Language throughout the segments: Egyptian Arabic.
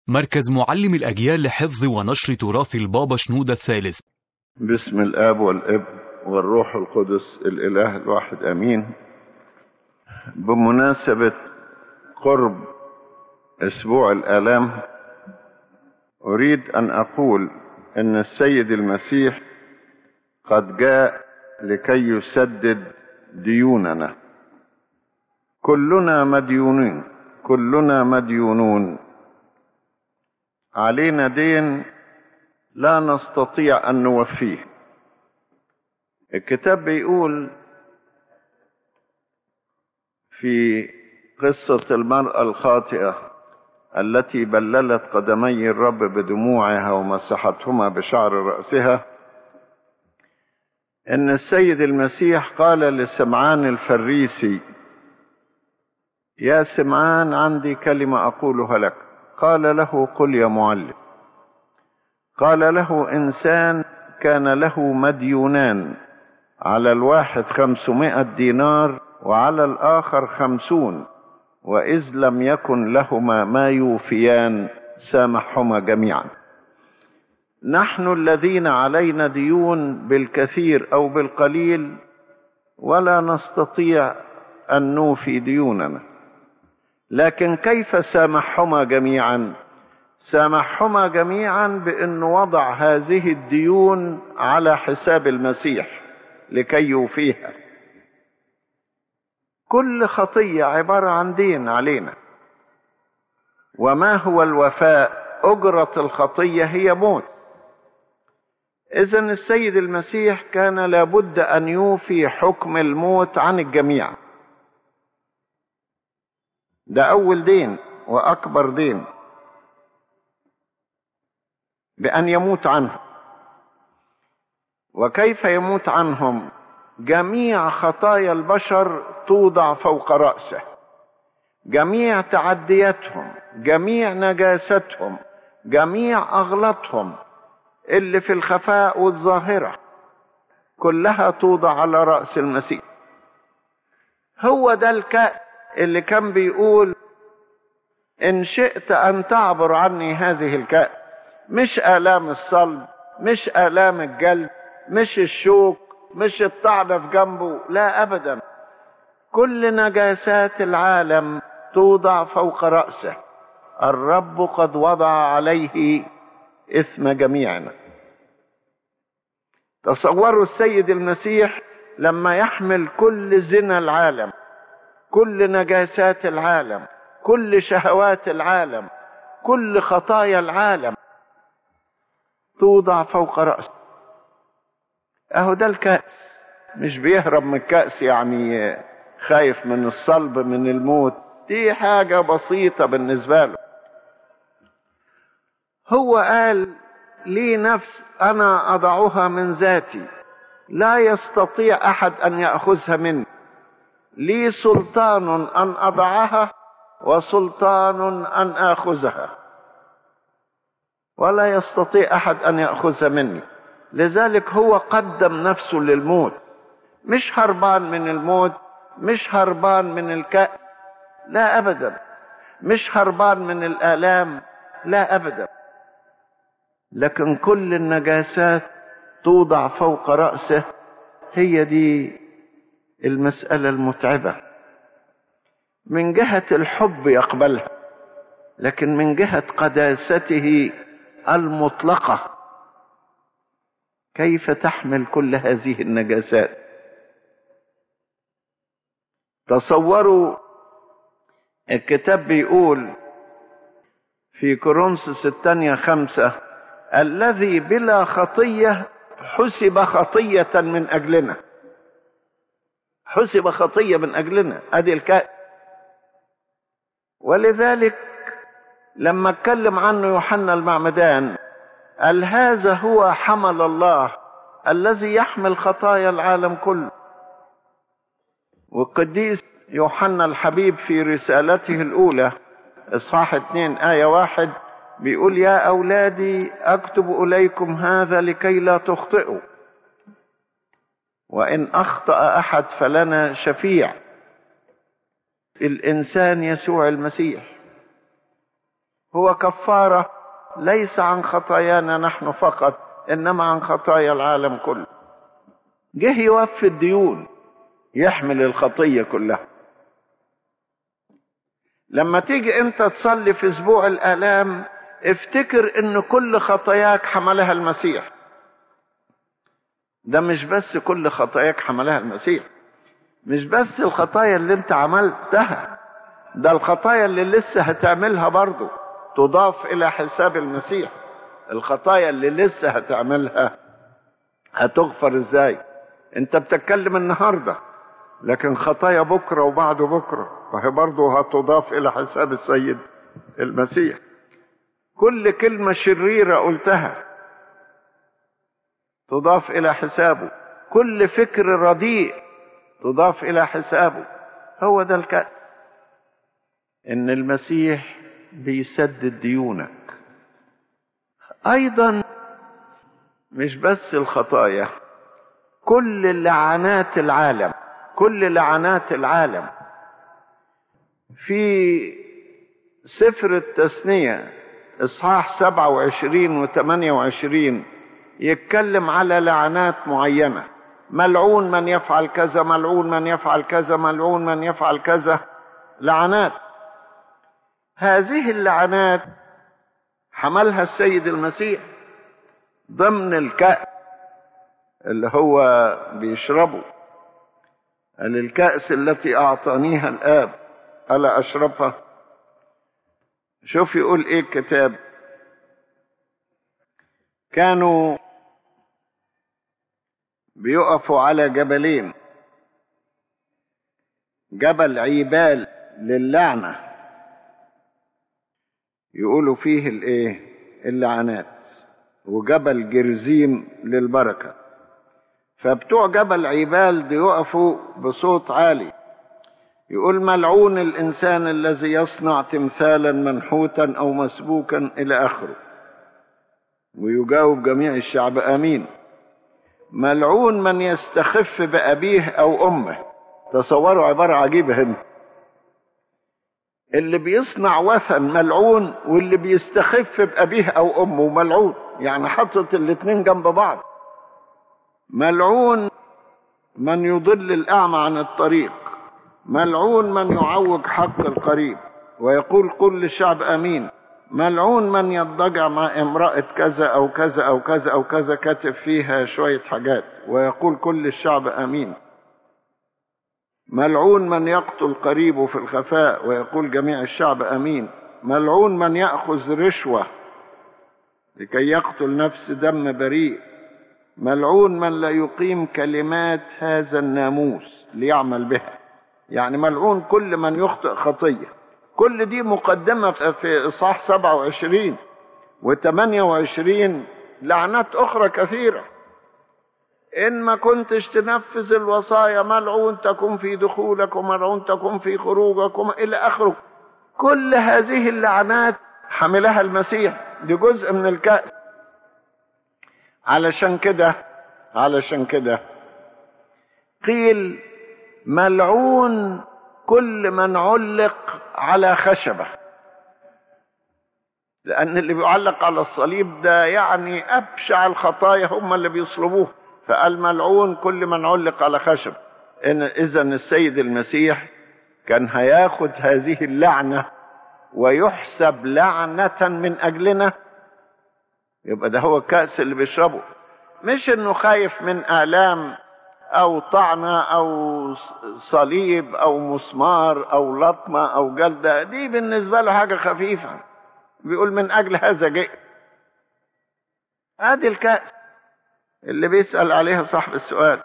مركز معلم الأجيال لحفظ ونشر تراث البابا شنودة الثالث باسم الاب والابن والروح القدس الاله الواحد امين بمناسبه قرب اسبوع الالام اريد ان اقول ان السيد المسيح قد جاء لكي يسدد ديوننا كلنا مديونين كلنا مديونون علينا دين لا نستطيع ان نوفيه الكتاب بيقول في قصه المراه الخاطئه التي بللت قدمي الرب بدموعها ومسحتهما بشعر راسها ان السيد المسيح قال لسمعان الفريسي يا سمعان عندي كلمه اقولها لك قال له قل يا معلم قال له انسان كان له مديونان على الواحد خمسمائة دينار وعلى الآخر خمسون وإذ لم يكن لهما ما يوفيان سامحهما جميعا نحن الذين علينا ديون بالكثير أو بالقليل ولا نستطيع أن نوفي ديوننا لكن كيف سامحهما جميعا سامحهما جميعا بأن وضع هذه الديون على حساب المسيح لكي يوفيها كل خطية عبارة عن دين علينا وما هو الوفاء أجرة الخطية هي موت إذا السيد المسيح كان لابد أن يوفي حكم الموت عن الجميع ده أول دين وأكبر دين بأن يموت عنه وكيف يموت عنهم جميع خطايا البشر توضع فوق رأسه جميع تعدياتهم جميع نجاستهم جميع أغلطهم اللي في الخفاء والظاهرة كلها توضع على رأس المسيح هو ده الكأس اللي كان بيقول إن شئت أن تعبر عني هذه الكأس مش آلام الصلب مش آلام الجلد مش الشوك مش الطعنة في جنبه لا أبدا كل نجاسات العالم توضع فوق رأسه الرب قد وضع عليه إثم جميعنا تصوروا السيد المسيح لما يحمل كل زنا العالم كل نجاسات العالم كل شهوات العالم كل خطايا العالم توضع فوق رأسه اهو ده الكأس مش بيهرب من الكأس يعني خايف من الصلب من الموت دي حاجة بسيطة بالنسبة له هو قال لي نفس أنا أضعها من ذاتي لا يستطيع أحد أن يأخذها مني لي سلطان أن أضعها وسلطان أن آخذها ولا يستطيع أحد أن يأخذها مني لذلك هو قدم نفسه للموت مش هربان من الموت مش هربان من الكأس لا أبدا مش هربان من الآلام لا أبدا لكن كل النجاسات توضع فوق رأسه هي دي المسألة المتعبة من جهة الحب يقبلها لكن من جهة قداسته المطلقة كيف تحمل كل هذه النجاسات تصوروا الكتاب بيقول في كورنثوس الثانية خمسة الذي بلا خطية حسب خطية من أجلنا حسب خطية من أجلنا أدي الكائن ولذلك لما اتكلم عنه يوحنا المعمدان قال هذا هو حمل الله الذي يحمل خطايا العالم كله والقديس يوحنا الحبيب في رسالته الأولى إصحاح 2 آية واحد بيقول يا أولادي أكتب إليكم هذا لكي لا تخطئوا وإن أخطأ أحد فلنا شفيع الإنسان يسوع المسيح هو كفارة ليس عن خطايانا نحن فقط إنما عن خطايا العالم كله جه يوفي الديون يحمل الخطية كلها لما تيجي انت تصلي في اسبوع الالام افتكر ان كل خطاياك حملها المسيح ده مش بس كل خطاياك حملها المسيح مش بس الخطايا اللي انت عملتها ده الخطايا اللي لسه هتعملها برضه تضاف الى حساب المسيح الخطايا اللي لسه هتعملها هتغفر ازاي انت بتتكلم النهارده لكن خطايا بكره وبعد بكره فهي برضه هتضاف الى حساب السيد المسيح كل كلمه شريره قلتها تضاف الى حسابه كل فكر رديء تضاف الى حسابه هو ده الكأس ان المسيح بيسدد ديونك ايضا مش بس الخطايا كل لعنات العالم كل لعنات العالم في سفر التثنية إصحاح 27 و 28 يتكلم على لعنات معينة ملعون من يفعل كذا ملعون من يفعل كذا ملعون من يفعل كذا لعنات هذه اللعنات حملها السيد المسيح ضمن الكأس اللي هو بيشربه قال الكأس التي أعطانيها الآب ألا أشربها شوف يقول إيه الكتاب كانوا بيقفوا على جبلين جبل عيبال للعنة يقولوا فيه الايه اللعنات وجبل جرزيم للبركة فبتوع جبل عيبال دي يقفوا بصوت عالي يقول ملعون الإنسان الذي يصنع تمثالا منحوتا أو مسبوكا إلى آخره ويجاوب جميع الشعب آمين ملعون من يستخف بأبيه أو أمه تصوروا عبارة عجيبة هنا اللي بيصنع وثن ملعون واللي بيستخف بأبيه أو أمه ملعون يعني حطت الاتنين جنب بعض ملعون من يضل الأعمى عن الطريق ملعون من يعوج حق القريب ويقول كل الشعب امين ملعون من يضجع مع امرأة كذا او كذا او كذا او كذا كاتب فيها شوية حاجات ويقول كل الشعب امين ملعون من يقتل قريبه في الخفاء ويقول جميع الشعب امين ملعون من ياخذ رشوه لكي يقتل نفس دم بريء ملعون من لا يقيم كلمات هذا الناموس ليعمل بها يعني ملعون كل من يخطئ خطية كل دي مقدمة في إصحاح 27 و 28 لعنات أخرى كثيرة إن ما كنتش تنفذ الوصايا ملعون تكون في دخولك وملعون تكون في خروجك إلى آخره كل هذه اللعنات حملها المسيح دي جزء من الكأس علشان كده علشان كده قيل ملعون كل من علق على خشبه لان اللي بيعلق على الصليب ده يعني ابشع الخطايا هم اللي بيصلبوه فقال ملعون كل من علق على خشب ان اذا السيد المسيح كان هياخد هذه اللعنه ويحسب لعنه من اجلنا يبقى ده هو الكاس اللي بيشربه مش انه خايف من الام او طعنة او صليب او مسمار او لطمة او جلدة دي بالنسبة له حاجة خفيفة بيقول من اجل هذا جئت ادي الكأس اللي بيسأل عليها صاحب السؤال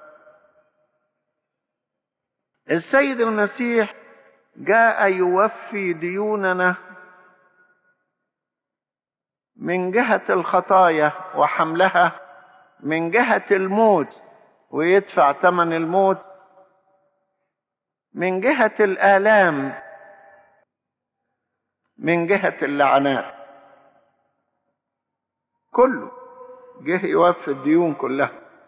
السيد المسيح جاء يوفي ديوننا من جهة الخطايا وحملها من جهة الموت ويدفع ثمن الموت من جهة الآلام من جهة اللعنات كله جه يوفي الديون كلها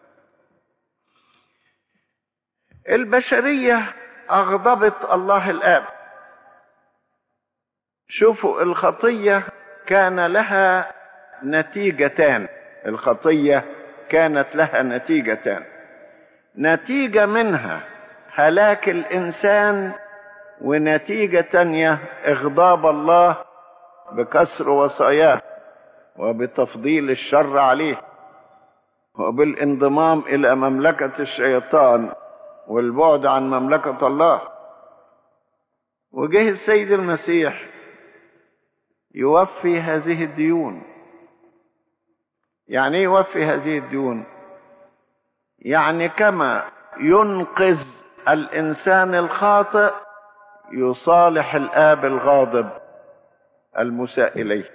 البشرية أغضبت الله الآب شوفوا الخطية كان لها نتيجتان الخطيه كانت لها نتيجتان نتيجه منها هلاك الانسان ونتيجه تانيه اغضاب الله بكسر وصاياه وبتفضيل الشر عليه وبالانضمام الى مملكه الشيطان والبعد عن مملكه الله وجه السيد المسيح يوفي هذه الديون يعني ايه يوفي هذه الديون يعني كما ينقذ الانسان الخاطئ يصالح الاب الغاضب المساء اليه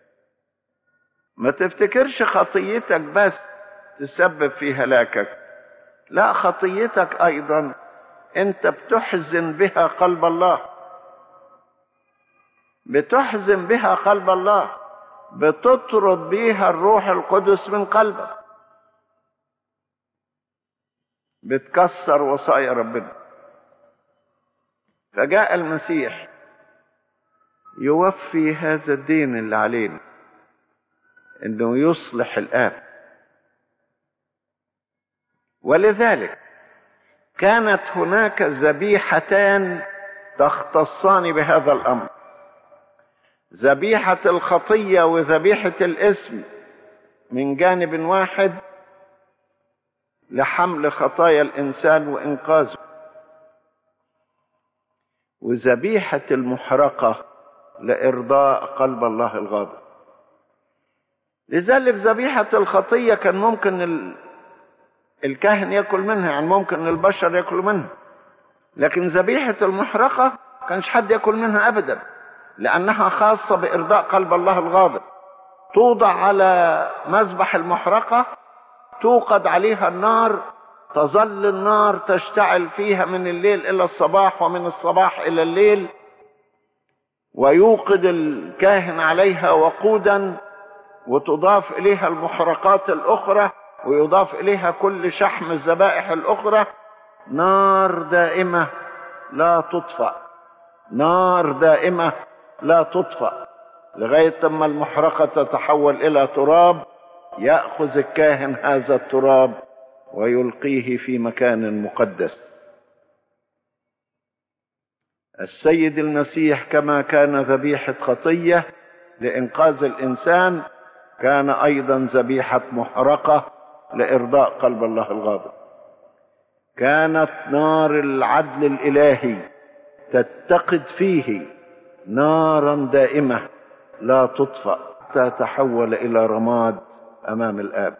ما تفتكرش خطيتك بس تسبب في هلاكك لا خطيتك ايضا انت بتحزن بها قلب الله بتحزن بها قلب الله بتطرد بيها الروح القدس من قلبك بتكسر وصايا ربنا فجاء المسيح يوفي هذا الدين اللي علينا انه يصلح الاب ولذلك كانت هناك ذبيحتان تختصان بهذا الامر ذبيحه الخطيه وذبيحه الاسم من جانب واحد لحمل خطايا الانسان وانقاذه وذبيحه المحرقه لارضاء قلب الله الغاضب لذلك ذبيحه الخطيه كان ممكن ال... الكاهن ياكل منها يعني ممكن البشر ياكلوا منها لكن ذبيحه المحرقه كانش حد ياكل منها ابدا لانها خاصه بارضاء قلب الله الغاضب توضع على مذبح المحرقه توقد عليها النار تظل النار تشتعل فيها من الليل الى الصباح ومن الصباح الى الليل ويوقد الكاهن عليها وقودا وتضاف اليها المحرقات الاخرى ويضاف اليها كل شحم الذبائح الاخرى نار دائمه لا تطفأ نار دائمه لا تطفأ لغايه اما المحرقه تتحول الى تراب ياخذ الكاهن هذا التراب ويلقيه في مكان مقدس السيد المسيح كما كان ذبيحه خطيه لانقاذ الانسان كان ايضا ذبيحه محرقه لارضاء قلب الله الغاضب كانت نار العدل الالهي تتقد فيه نارا دائمه لا تطفا تتحول الى رماد امام الاب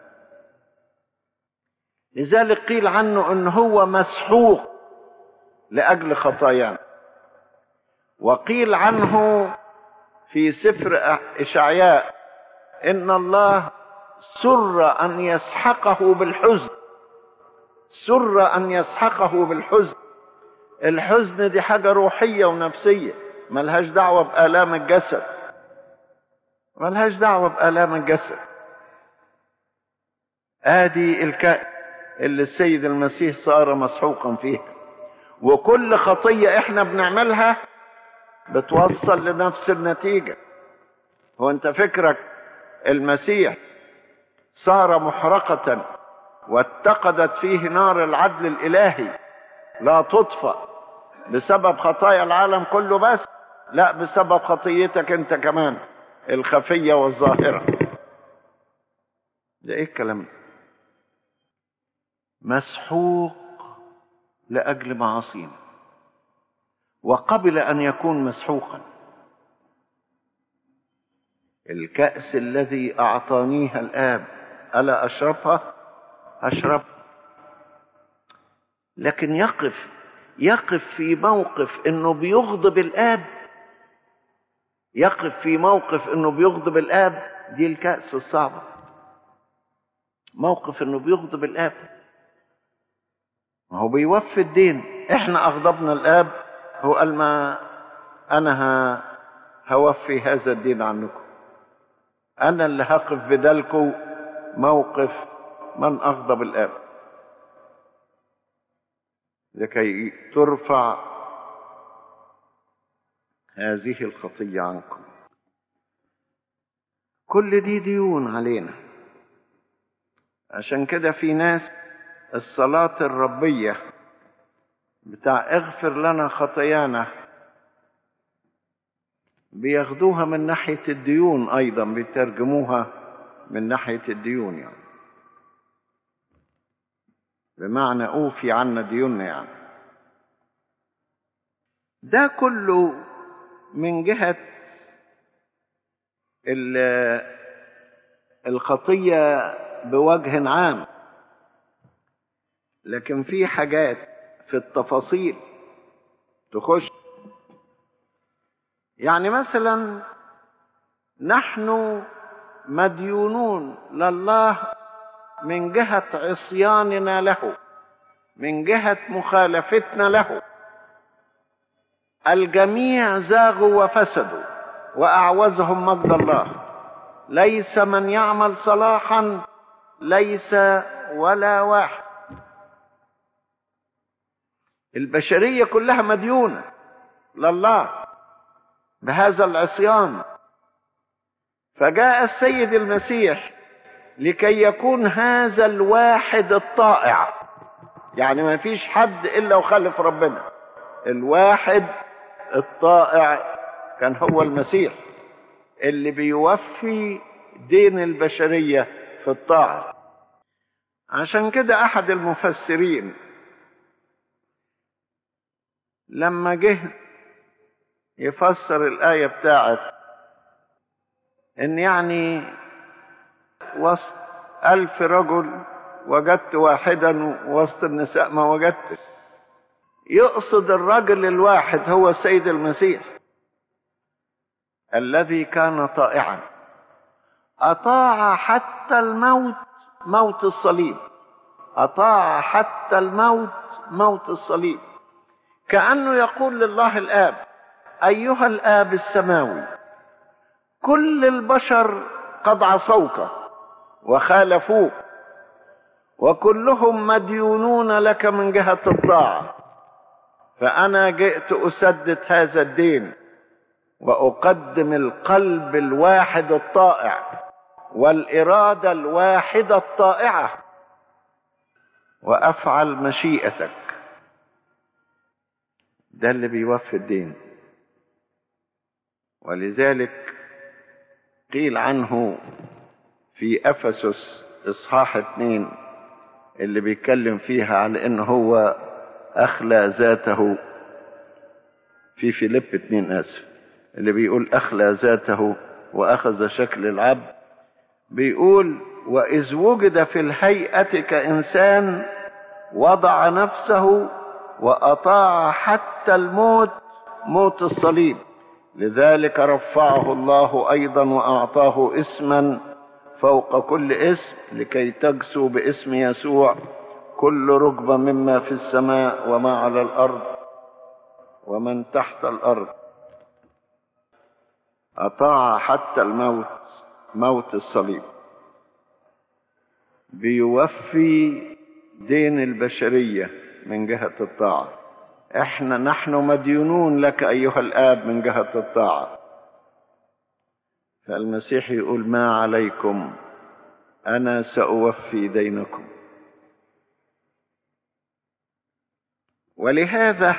لذلك قيل عنه ان هو مسحوق لاجل خطايانا وقيل عنه في سفر اشعياء ان الله سر ان يسحقه بالحزن سر ان يسحقه بالحزن الحزن دي حاجه روحيه ونفسيه ملهاش دعوه بالام الجسد ملهاش دعوه بالام الجسد ادي الكائن اللي السيد المسيح صار مسحوقا فيها وكل خطيه احنا بنعملها بتوصل لنفس النتيجه هو انت فكرك المسيح صار محرقه واتقدت فيه نار العدل الالهي لا تطفأ بسبب خطايا العالم كله بس لا بسبب خطيتك انت كمان الخفيه والظاهره ده ايه الكلام ده مسحوق لاجل معاصينا وقبل ان يكون مسحوقا الكأس الذي أعطانيها الآب ألا أشربها؟ أشرب لكن يقف يقف في موقف إنه بيغضب الآب يقف في موقف إنه بيغضب الآب دي الكأس الصعبة موقف إنه بيغضب الآب ما هو بيوفي الدين إحنا أغضبنا الآب هو قال ما أنا هوفي هذا الدين عنكم أنا اللي هقف بدلكم موقف من أغضب الآب لكي ترفع هذه الخطية عنكم كل دي ديون علينا عشان كده في ناس الصلاة الربية بتاع اغفر لنا خطايانا بياخدوها من ناحية الديون أيضا بيترجموها من ناحية الديون يعني بمعنى أوفي عنا ديوننا يعني ده كله من جهة الخطية بوجه عام لكن في حاجات في التفاصيل تخش يعني مثلا نحن مديونون لله من جهة عصياننا له من جهة مخالفتنا له الجميع زاغوا وفسدوا وأعوزهم مجد الله ليس من يعمل صلاحا ليس ولا واحد البشرية كلها مديونة لله بهذا العصيان فجاء السيد المسيح لكي يكون هذا الواحد الطائع يعني ما فيش حد الا وخلف ربنا الواحد الطائع كان هو المسيح اللي بيوفي دين البشرية في الطاعة عشان كده أحد المفسرين لما جه يفسر الآية بتاعت إن يعني وسط ألف رجل وجدت واحدا وسط النساء ما وجدتش يقصد الرجل الواحد هو السيد المسيح الذي كان طائعا أطاع حتى الموت موت الصليب أطاع حتى الموت موت الصليب كأنه يقول لله الآب أيها الآب السماوي كل البشر قد عصوك وخالفوك وكلهم مديونون لك من جهة الطاعة فأنا جئت أسدد هذا الدين وأقدم القلب الواحد الطائع والإرادة الواحدة الطائعة وأفعل مشيئتك ده اللي بيوفي الدين ولذلك قيل عنه في أفسس إصحاح اتنين اللي بيتكلم فيها على إن هو أخلى ذاته في فيليب اتنين آسف اللي بيقول أخلى ذاته وأخذ شكل العبد بيقول وإذ وجد في الهيئة كإنسان وضع نفسه وأطاع حتى الموت موت الصليب لذلك رفعه الله أيضا وأعطاه اسما فوق كل اسم لكي تجسو باسم يسوع كل ركبة مما في السماء وما على الأرض ومن تحت الأرض أطاع حتى الموت موت الصليب بيوفي دين البشرية من جهة الطاعة احنا نحن مديونون لك أيها الآب من جهة الطاعة فالمسيح يقول ما عليكم أنا سأوفي دينكم ولهذا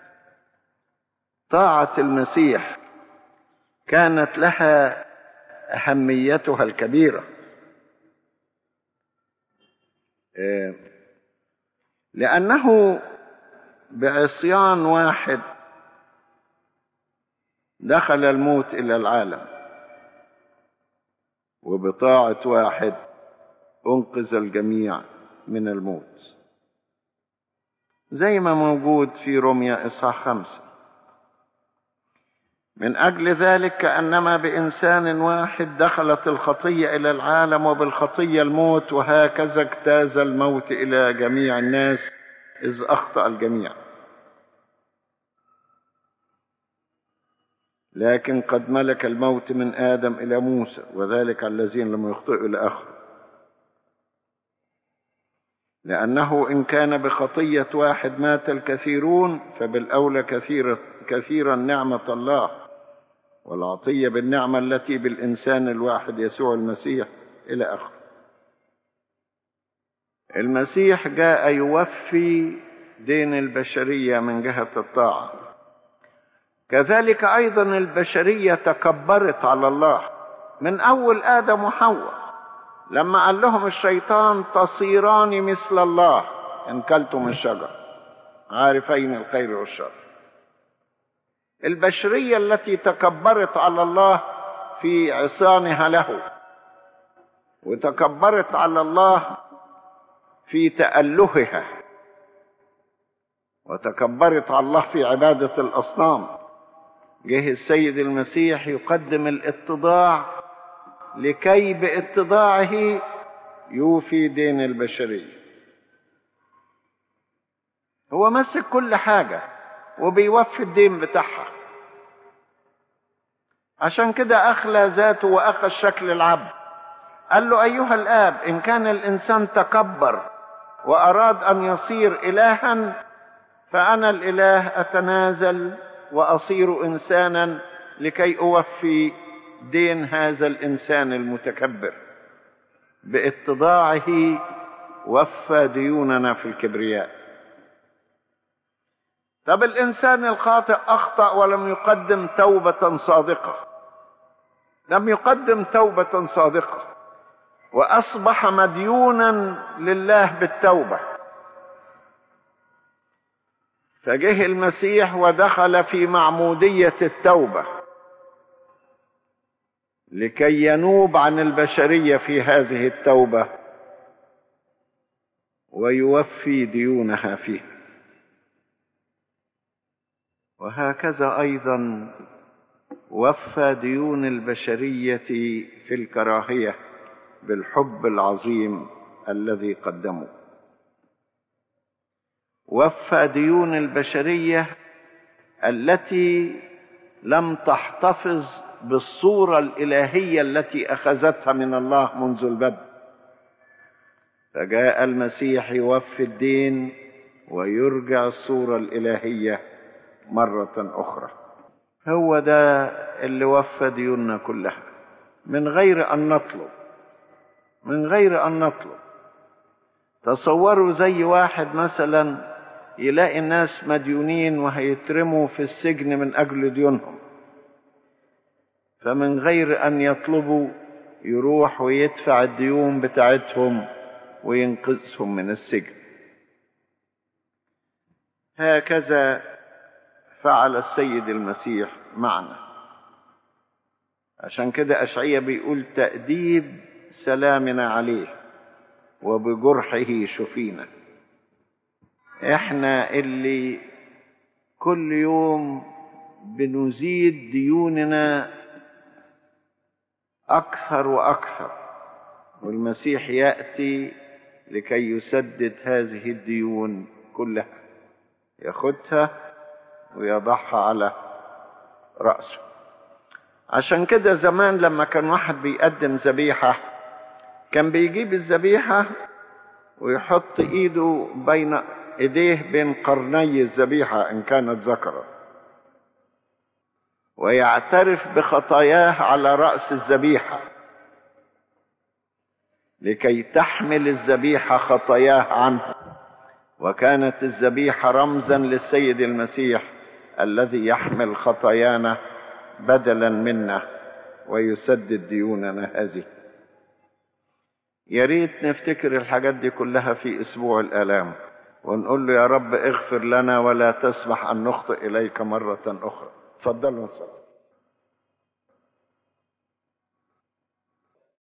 طاعة المسيح كانت لها أهميتها الكبيرة لأنه بعصيان واحد دخل الموت إلى العالم وبطاعة واحد أنقذ الجميع من الموت زي ما موجود في روميا إصحاح خمسة من أجل ذلك كأنما بإنسان واحد دخلت الخطية إلى العالم وبالخطية الموت وهكذا اجتاز الموت إلى جميع الناس إذ أخطأ الجميع لكن قد ملك الموت من آدم إلى موسى وذلك على الذين لم يخطئوا إلى آخره لأنه إن كان بخطية واحد مات الكثيرون فبالأولى كثيرة كثيرا نعمة الله والعطية بالنعمة التي بالإنسان الواحد يسوع المسيح إلى آخره المسيح جاء يوفي دين البشرية من جهة الطاعة كذلك أيضا البشرية تكبرت على الله من أول آدم وحواء لما قال لهم الشيطان تصيران مثل الله إن كلتم الشجر عارفين الخير والشر البشرية التي تكبرت على الله في عصيانها له وتكبرت على الله في تألهها وتكبرت على الله في عبادة الأصنام جه السيد المسيح يقدم الاتضاع لكي باتضاعه يوفي دين البشرية هو مسك كل حاجة وبيوفي الدين بتاعها عشان كده أخلى ذاته وأخذ شكل العبد قال له أيها الآب إن كان الإنسان تكبر وأراد أن يصير إلها فأنا الإله أتنازل وأصير إنسانا لكي أوفي دين هذا الإنسان المتكبر باتضاعه وفى ديوننا في الكبرياء طب الإنسان الخاطئ أخطأ ولم يقدم توبة صادقة لم يقدم توبة صادقة وأصبح مديونا لله بالتوبة فجه المسيح ودخل في معمودية التوبة لكي ينوب عن البشرية في هذه التوبة ويوفي ديونها فيه وهكذا أيضا وفى ديون البشرية في الكراهية بالحب العظيم الذي قدمه وفى ديون البشريه التي لم تحتفظ بالصوره الالهيه التي اخذتها من الله منذ البدء فجاء المسيح يوفي الدين ويرجع الصوره الالهيه مره اخرى هو ده اللي وفى ديوننا كلها من غير ان نطلب من غير ان نطلب تصوروا زي واحد مثلا يلاقي الناس مديونين وهيترموا في السجن من اجل ديونهم فمن غير ان يطلبوا يروح ويدفع الديون بتاعتهم وينقذهم من السجن هكذا فعل السيد المسيح معنا عشان كده أشعية بيقول تأديب سلامنا عليه وبجرحه شفينا احنا اللي كل يوم بنزيد ديوننا اكثر واكثر والمسيح ياتي لكي يسدد هذه الديون كلها ياخدها ويضعها على راسه عشان كده زمان لما كان واحد بيقدم ذبيحه كان بيجيب الذبيحه ويحط ايده بين ايديه بين قرني الذبيحه ان كانت ذكرا ويعترف بخطاياه على راس الذبيحه لكي تحمل الذبيحه خطاياه عنه وكانت الذبيحه رمزا للسيد المسيح الذي يحمل خطايانا بدلا منا ويسدد ديوننا هذه يا ريت نفتكر الحاجات دي كلها في اسبوع الالام ونقول له يا رب اغفر لنا ولا تسمح ان نخطئ اليك مره اخرى تفضلوا نصلي